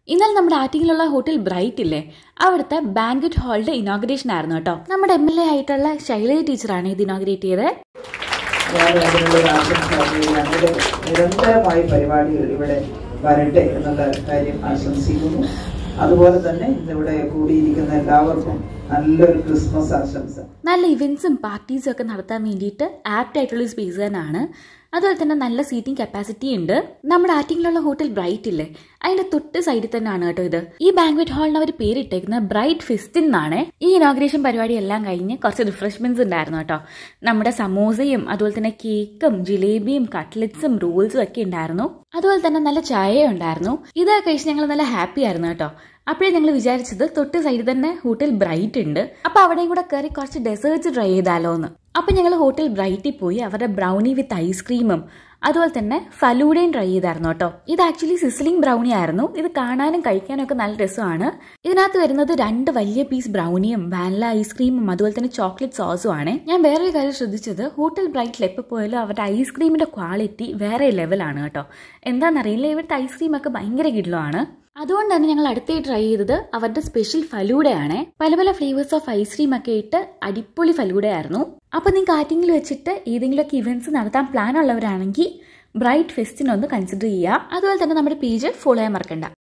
ഇന്നലെ നമ്മുടെ ആറ്റിങ്ങിലുള്ള hotel bright ഇല്ലേ അവിടുത്തെ ബാങ്കറ്റ് ഹാളിന്റെ ഇനോഗ്രേഷൻ ആയിരുന്നു കേട്ടോ നമ്മുടെ എം എൽ എ ആയിട്ടുള്ള ശൈലജ ടീച്ചറാണ് ഇത് ഇനോഗ്രേറ്റ് ചെയ്തത് ഞാൻ അതിനുള്ള ഒരു ആശംസ ഞങ്ങളുടെ നിരന്തരമായി പരിപാടികൾ ഇവിടെ വരട്ടെ എന്നുള്ള കാര്യം ആശംസിക്കുന്നു അതുപോലെ തന്നെ ഇന്നിവിടെ കൂടിയിരിക്കുന്ന എല്ലാവർക്കും നല്ലൊരു ക്രിസ്മസ് ആശംസ നല്ല ഇവന്റ്സും പാർട്ടീസും ഒക്കെ നടത്താൻ വേണ്ടിയിട്ട് ആപ്റ്റ് ആയിട്ടുള്ള ഒരു സ്പേസ് തന്നെയാണ് അതുപോലെ തന്നെ നല്ല സീറ്റിംഗ് കപ്പാസിറ്റി ഉണ്ട് നമ്മുടെ ആറ്റിങ്ങിലുള്ള ഹോട്ടൽ ബ്രൈറ്റ് ഇല്ലേ അതിന്റെ തൊട്ട് സൈഡിൽ തന്നെയാണ് കേട്ടോ ഇത് ഈ ബാങ്ക്വറ്റ് ഹാളിന് അവർ പേരിട്ടേക്കുന്നത് ബ്രൈറ്റ് ഫെസ്റ്റിൻ എന്നാണ് ഈ ഇനോഗ്രേഷൻ പരിപാടി എല്ലാം കഴിഞ്ഞ് കുറച്ച് റിഫ്രഷ്മെന്റ്സ് ഉണ്ടായിരുന്നു കേട്ടോ നമ്മുടെ സമോസയും അതുപോലെ തന്നെ കേക്കും ജിലേബിയും കട്ട്ലറ്റ്സും റോൾസും ഒക്കെ ഉണ്ടായിരുന്നു അതുപോലെ തന്നെ നല്ല ചായയും ഉണ്ടായിരുന്നു ഇതൊക്കെ കഴിച്ച് ഞങ്ങൾ നല്ല ഹാപ്പി ആയിരുന്നു കേട്ടോ അപ്പോഴേ ഞങ്ങൾ വിചാരിച്ചത് തൊട്ട് സൈഡിൽ തന്നെ ഹോട്ടൽ ബ്രൈറ്റ് ഉണ്ട് അപ്പൊ അവിടെയും കൂടെ കയറി കുറച്ച് ഡെസേർട്സ് ട്രൈ ചെയ്താലോ എന്ന് അപ്പൊ ഞങ്ങൾ ഹോട്ടൽ ബ്രൈറ്റിൽ പോയി അവരുടെ ബ്രൗണി വിത്ത് ഐസ്ക്രീമും അതുപോലെ തന്നെ ഫലൂഡയും ട്രൈ ചെയ്തായിരുന്നു കേട്ടോ ഇത് ആക്ച്വലി സിസ്ലിംഗ് ബ്രൗണി ആയിരുന്നു ഇത് കാണാനും കഴിക്കാനും ഒക്കെ നല്ല രസമാണ് ഇതിനകത്ത് വരുന്നത് രണ്ട് വലിയ പീസ് ബ്രൗണിയും വാനില ഐസ്ക്രീമും അതുപോലെ തന്നെ ചോക്ലേറ്റ് സോസും ആണ് ഞാൻ വേറൊരു കാര്യം ശ്രദ്ധിച്ചത് ഹോട്ടൽ ബ്രൈറ്റിൽ എപ്പോൾ പോയാലും അവരുടെ ഐസ്ക്രീമിന്റെ ക്വാളിറ്റി വേറെ ലെവലാണ് കേട്ടോ എന്താണെന്നറിയില്ല ഇവിടുത്തെ ഐസ്ക്രീം ഒക്കെ ഭയങ്കര കിടലമാണ് അതുകൊണ്ട് തന്നെ ഞങ്ങൾ അടുത്തായി ട്രൈ ചെയ്തത് അവരുടെ സ്പെഷ്യൽ ഫലൂഡയാണ് പല പല ഫ്ലേവേഴ്സ് ഓഫ് ഐസ്ക്രീം ഒക്കെ ഇട്ട് അടിപൊളി ഫലൂഡയായിരുന്നു അപ്പൊ നിങ്ങൾക്ക് ആറ്റിങ്ങിൽ വെച്ചിട്ട് ഏതെങ്കിലുമൊക്കെ ഇവന്റ്സ് നടത്താൻ പ്ലാൻ ഉള്ളവരാണെങ്കിൽ ബ്രൈറ്റ് ഫെസ്റ്റിനൊന്ന് കൺസിഡർ ചെയ്യുക അതുപോലെ തന്നെ നമ്മുടെ പേജ് ഫോളോ ചെയ്യാൻ മറക്കണ്ട